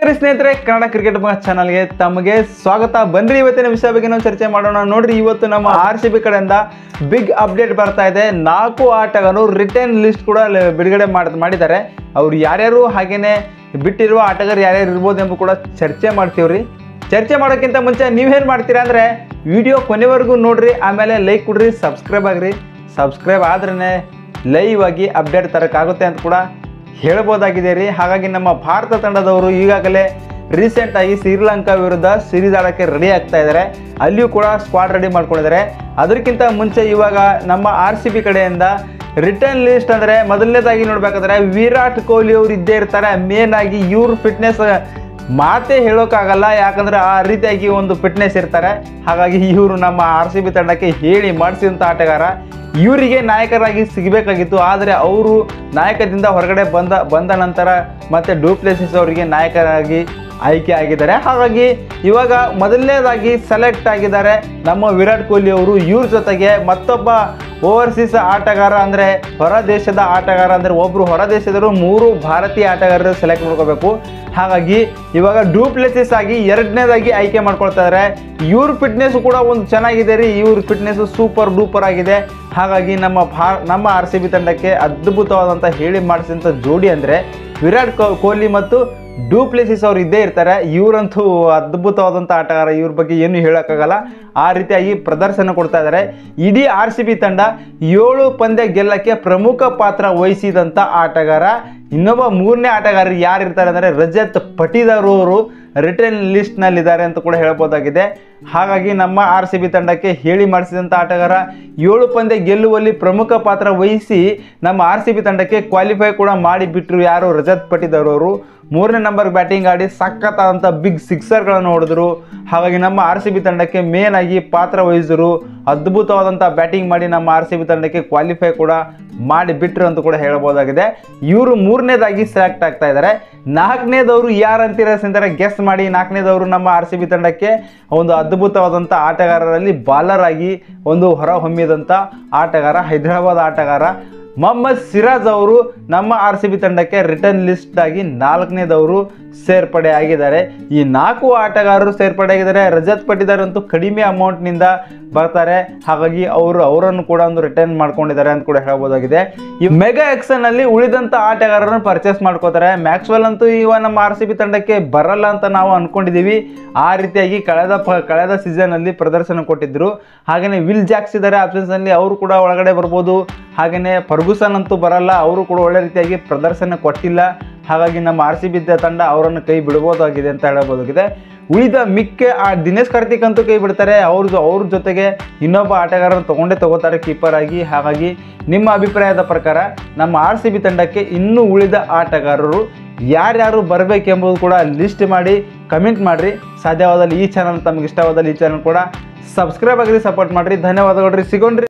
ನಮಸ್ಕಾರ ಸ್ನೇಹಿತರೆ ಕನ್ನಡ ಕ್ರಿಕೆಟ್ ಚಾನಲ್ಗೆ ತಮಗೆ ಸ್ವಾಗತ ಬನ್ರಿ ಇವತ್ತಿನ ವಿಷಯ ಬಗ್ಗೆ ನಾವು ಚರ್ಚೆ ಮಾಡೋಣ ನೋಡ್ರಿ ಇವತ್ತು ನಮ್ಮ ಆರ್ ಸಿ ಬಿ ಕಡೆಯಿಂದ ಬಿಗ್ ಅಪ್ಡೇಟ್ ಬರ್ತಾ ಇದೆ ನಾಲ್ಕು ಆಟಗಾರರು ರಿಟರ್ನ್ ಲಿಸ್ಟ್ ಕೂಡ ಲ- ಬಿಡುಗಡೆ ಮಾಡ್ ಮಾಡಿದ್ದಾರೆ ಅವ್ರು ಯಾರ್ಯಾರು ಹಾಗೇನೆ ಬಿಟ್ಟಿರುವ ಆಟಗಾರರು ಯಾರ್ಯಾರು ಇರ್ಬೋದು ಎಂಬ ಕೂಡ ಚರ್ಚೆ ಮಾಡ್ತೀವ್ರಿ ಚರ್ಚೆ ಮಾಡೋಕ್ಕಿಂತ ಮುಂಚೆ ನೀವೇನು ಮಾಡ್ತೀರಾ ಅಂದರೆ ವಿಡಿಯೋ ಕೊನೆವರೆಗೂ ನೋಡ್ರಿ ಆಮೇಲೆ ಲೈಕ್ ಕೊಡ್ರಿ ಸಬ್ಸ್ಕ್ರೈಬ್ ಆಗ್ರಿ ಸಬ್ಸ್ಕ್ರೈಬ್ ಆದ್ರೇ ಲೈವ್ ಆಗಿ ಅಪ್ಡೇಟ್ ತರೋಕ್ಕಾಗುತ್ತೆ ಅಂತ ಕೂಡ ಹೇಳ್ಬೋದಾಗಿದೆ ರೀ ಹಾಗಾಗಿ ನಮ್ಮ ಭಾರತ ತಂಡದವರು ಈಗಾಗಲೇ ರೀಸೆಂಟ್ ಆಗಿ ಶ್ರೀಲಂಕಾ ವಿರುದ್ಧ ಸಿರೀಸ್ ಆಡೋಕ್ಕೆ ರೆಡಿ ಆಗ್ತಾ ಇದ್ದಾರೆ ಅಲ್ಲಿಯೂ ಕೂಡ ಸ್ಕ್ವಾಡ್ ರೆಡಿ ಮಾಡ್ಕೊಂಡಿದ್ದಾರೆ ಅದಕ್ಕಿಂತ ಮುಂಚೆ ಇವಾಗ ನಮ್ಮ ಆರ್ ಸಿ ಬಿ ಕಡೆಯಿಂದ ರಿಟರ್ನ್ ಲಿಸ್ಟ್ ಅಂದರೆ ಮೊದಲನೇದಾಗಿ ನೋಡ್ಬೇಕಾದ್ರೆ ವಿರಾಟ್ ಕೊಹ್ಲಿ ಅವರು ಇದ್ದೇ ಇರ್ತಾರೆ ಮೇನ್ ಆಗಿ ಇವ್ರ ಫಿಟ್ನೆಸ್ ಮಾತೇ ಹೇಳೋಕ್ಕಾಗಲ್ಲ ಯಾಕಂದ್ರೆ ಆ ರೀತಿಯಾಗಿ ಒಂದು ಫಿಟ್ನೆಸ್ ಇರ್ತಾರೆ ಹಾಗಾಗಿ ಇವರು ನಮ್ಮ ಆರ್ ಸಿ ಬಿ ತಂಡಕ್ಕೆ ಹೇಳಿ ಮಾಡಿಸಿದಂಥ ಆಟಗಾರ ಇವರಿಗೆ ನಾಯಕರಾಗಿ ಸಿಗಬೇಕಾಗಿತ್ತು ಆದರೆ ಅವರು ನಾಯಕದಿಂದ ಹೊರಗಡೆ ಬಂದ ಬಂದ ನಂತರ ಮತ್ತೆ ಡೂಪ್ಲೆಸಿಸ್ ಅವರಿಗೆ ನಾಯಕರಾಗಿ ಆಯ್ಕೆ ಆಗಿದ್ದಾರೆ ಹಾಗಾಗಿ ಇವಾಗ ಮೊದಲನೇದಾಗಿ ಸೆಲೆಕ್ಟ್ ಆಗಿದ್ದಾರೆ ನಮ್ಮ ವಿರಾಟ್ ಕೊಹ್ಲಿ ಅವರು ಇವ್ರ ಜೊತೆಗೆ ಮತ್ತೊಬ್ಬ ಓವರ್ಸೀಸ್ ಆಟಗಾರ ಅಂದರೆ ಹೊರ ದೇಶದ ಆಟಗಾರ ಅಂದರೆ ಒಬ್ಬರು ಹೊರ ದೇಶದವರು ಮೂರು ಭಾರತೀಯ ಆಟಗಾರರು ಸೆಲೆಕ್ಟ್ ಮಾಡ್ಕೋಬೇಕು ಹಾಗಾಗಿ ಇವಾಗ ಡೂಪ್ಲೆಸಿಸ್ ಆಗಿ ಎರಡನೇದಾಗಿ ಆಯ್ಕೆ ಮಾಡ್ಕೊಳ್ತಾ ಇದ್ದಾರೆ ಇವ್ರ ಫಿಟ್ನೆಸ್ ಕೂಡ ಒಂದು ಚೆನ್ನಾಗಿದೆ ರೀ ಇವ್ರ ಫಿಟ್ನೆಸ್ ಸೂಪರ್ ಡೂಪರ್ ಆಗಿದೆ ಹಾಗಾಗಿ ನಮ್ಮ ಭಾ ನಮ್ಮ ಆರ್ ಸಿ ಬಿ ತಂಡಕ್ಕೆ ಅದ್ಭುತವಾದಂಥ ಹೇಳಿ ಮಾಡಿಸಿದಂಥ ಜೋಡಿ ಅಂದರೆ ವಿರಾಟ್ ಕೊ- ಕೊಹ್ಲಿ ಮತ್ತು ಡೂಪ್ಲೆಸಿಸ್ ಅವ್ರು ಇದ್ದೇ ಇರ್ತಾರೆ ಇವರಂತೂ ಅದ್ಭುತವಾದಂಥ ಆಟಗಾರ ಇವ್ರ ಬಗ್ಗೆ ಏನು ಹೇಳೋಕ್ಕಾಗಲ್ಲ ಆ ರೀತಿಯಾಗಿ ಪ್ರದರ್ಶನ ಕೊಡ್ತಾ ಇದ್ದಾರೆ ಇಡೀ ಆರ್ ಸಿ ಬಿ ತಂಡ ಏಳು ಪಂದ್ಯ ಗೆಲ್ಲಕ್ಕೆ ಪ್ರಮುಖ ಪಾತ್ರ ವಹಿಸಿದಂಥ ಆಟಗಾರ ಇನ್ನೊಬ್ಬ ಮೂರನೇ ಆಟಗಾರ ಯಾರು ಇರ್ತಾರೆ ಅಂದರೆ ರಜತ್ ಪಟಿದಾರ್ ಅವರು ರಿಟರ್ನ್ ಲಿಸ್ಟ್ನಲ್ಲಿದ್ದಾರೆ ಅಂತ ಕೂಡ ಹೇಳ್ಬೋದಾಗಿದೆ ಹಾಗಾಗಿ ನಮ್ಮ ಆರ್ ಸಿ ಬಿ ತಂಡಕ್ಕೆ ಹೇಳಿ ಮಾಡಿಸಿದಂಥ ಆಟಗಾರ ಏಳು ಪಂದ್ಯ ಗೆಲ್ಲುವಲ್ಲಿ ಪ್ರಮುಖ ಪಾತ್ರ ವಹಿಸಿ ನಮ್ಮ ಆರ್ ಸಿ ಬಿ ತಂಡಕ್ಕೆ ಕ್ವಾಲಿಫೈ ಕೂಡ ಮಾಡಿಬಿಟ್ರು ಯಾರು ರಜತ್ ಪಟಿದಾರ್ ಅವರು ಮೂರನೇ ನಂಬರ್ ಬ್ಯಾಟಿಂಗ್ ಆಡಿ ಸಖತ್ತಾದಂಥ ಬಿಗ್ ಸಿಕ್ಸರ್ಗಳನ್ನು ಹೊಡೆದ್ರು ಹಾಗಾಗಿ ನಮ್ಮ ಆರ್ ಸಿ ಬಿ ತಂಡಕ್ಕೆ ಮೇನ್ ಆಗಿ ಪಾತ್ರ ವಹಿಸಿದ್ರು ಅದ್ಭುತವಾದಂಥ ಬ್ಯಾಟಿಂಗ್ ಮಾಡಿ ನಮ್ಮ ಆರ್ ಸಿ ಬಿ ತಂಡಕ್ಕೆ ಕ್ವಾಲಿಫೈ ಕೂಡ ಮಾಡಿ ಬಿಟ್ರು ಅಂತ ಕೂಡ ಹೇಳ್ಬೋದಾಗಿದೆ ಇವರು ಮೂರನೇದಾಗಿ ಸೆಲೆಕ್ಟ್ ಆಗ್ತಾ ಇದ್ದಾರೆ ನಾಲ್ಕನೇದವರು ಯಾರು ಅಂತೀರ ಸ್ನೇಹಿತರೆ ಗೆಸ್ ಮಾಡಿ ನಾಲ್ಕನೇದವರು ನಮ್ಮ ಆರ್ ಸಿ ಬಿ ತಂಡಕ್ಕೆ ಒಂದು ಅದ್ಭುತವಾದಂಥ ಆಟಗಾರರಲ್ಲಿ ಬಾಲರ್ ಆಗಿ ಒಂದು ಹೊರ ಹೊಮ್ಮಿದಂಥ ಆಟಗಾರ ಹೈದರಾಬಾದ್ ಆಟಗಾರ ಮೊಹಮ್ಮದ್ ಸಿರಾಜ್ ಅವರು ನಮ್ಮ ಆರ್ ಸಿ ಬಿ ತಂಡಕ್ಕೆ ರಿಟರ್ನ್ ಲಿಸ್ಟ್ ಆಗಿ ನಾಲ್ಕನೇದವರು ಸೇರ್ಪಡೆ ಆಗಿದ್ದಾರೆ ಈ ನಾಲ್ಕು ಆಟಗಾರರು ಸೇರ್ಪಡೆ ಆಗಿದ್ದಾರೆ ರಜತ್ ಪಟಿದಾರ್ ಅಂತೂ ಕಡಿಮೆ ಅಮೌಂಟ್ನಿಂದ ಬರ್ತಾರೆ ಹಾಗಾಗಿ ಅವರು ಅವರನ್ನು ಕೂಡ ಒಂದು ರಿಟರ್ನ್ ಮಾಡ್ಕೊಂಡಿದ್ದಾರೆ ಅಂತ ಕೂಡ ಹೇಳ್ಬೋದಾಗಿದೆ ಈ ಮೆಗಾ ಎಕ್ಸನ್ ಅಲ್ಲಿ ಉಳಿದಂತ ಆಟಗಾರರನ್ನು ಪರ್ಚೇಸ್ ಮಾಡ್ಕೋತಾರೆ ಮ್ಯಾಕ್ಸ್ವೆಲ್ ಅಂತೂ ಇವ ನಮ್ಮ ಆರ್ ಸಿ ಬಿ ತಂಡಕ್ಕೆ ಬರಲ್ಲ ಅಂತ ನಾವು ಅನ್ಕೊಂಡಿದೀವಿ ಆ ರೀತಿಯಾಗಿ ಕಳೆದ ಪ ಕಳೆದ ಸೀಸನ್ ಅಲ್ಲಿ ಪ್ರದರ್ಶನ ಕೊಟ್ಟಿದ್ರು ಹಾಗೆಯೇ ವಿಲ್ ಜಾಕ್ಸ್ ಇದ್ದಾರೆ ಆಪ್ಷನ್ಸ್ ಅಲ್ಲಿ ಅವರು ಕೂಡ ಒಳಗಡೆ ಬರ್ಬೋದು ಹಾಗೆಯೇ ಫರ್ಗುಸನ್ ಅಂತೂ ಬರಲ್ಲ ಅವರು ಕೂಡ ಒಳ್ಳೆ ರೀತಿಯಾಗಿ ಪ್ರದರ್ಶನ ಕೊಟ್ಟಿಲ್ಲ ಹಾಗಾಗಿ ನಮ್ಮ ಆರ್ ಸಿ ಬಿ ತಂಡ ಅವರನ್ನು ಕೈ ಬಿಡ್ಬೋದಾಗಿದೆ ಅಂತ ಹೇಳಬಹುದಾಗಿದೆ ಉಳಿದ ಮಿಕ್ಕ ಆ ದಿನೇಶ್ ಕಾರ್ತಿಕ್ ಅಂತೂ ಕೈ ಬಿಡ್ತಾರೆ ಅವ್ರ ಅವ್ರ ಜೊತೆಗೆ ಇನ್ನೊಬ್ಬ ಆಟಗಾರನ ತಗೊಂಡೇ ತಗೋತಾರೆ ಕೀಪರ್ ಆಗಿ ಹಾಗಾಗಿ ನಿಮ್ಮ ಅಭಿಪ್ರಾಯದ ಪ್ರಕಾರ ನಮ್ಮ ಆರ್ ಸಿ ಬಿ ತಂಡಕ್ಕೆ ಇನ್ನೂ ಉಳಿದ ಆಟಗಾರರು ಯಾರ್ಯಾರು ಬರಬೇಕೆಂಬುದು ಕೂಡ ಲಿಸ್ಟ್ ಮಾಡಿ ಕಮೆಂಟ್ ಮಾಡಿರಿ ಸಾಧ್ಯವಾದಲ್ಲಿ ಈ ಚಾನಲ್ ತಮಗೆ ಇಷ್ಟವಾದಲ್ಲಿ ಈ ಚಾನಲ್ ಕೂಡ ಸಬ್ಸ್ಕ್ರೈಬ್ ಆಗಿರಿ ಸಪೋರ್ಟ್ ಮಾಡಿರಿ ಧನ್ಯವಾದಗಳು ರೀ ಸಿಗೋಣ್ರಿ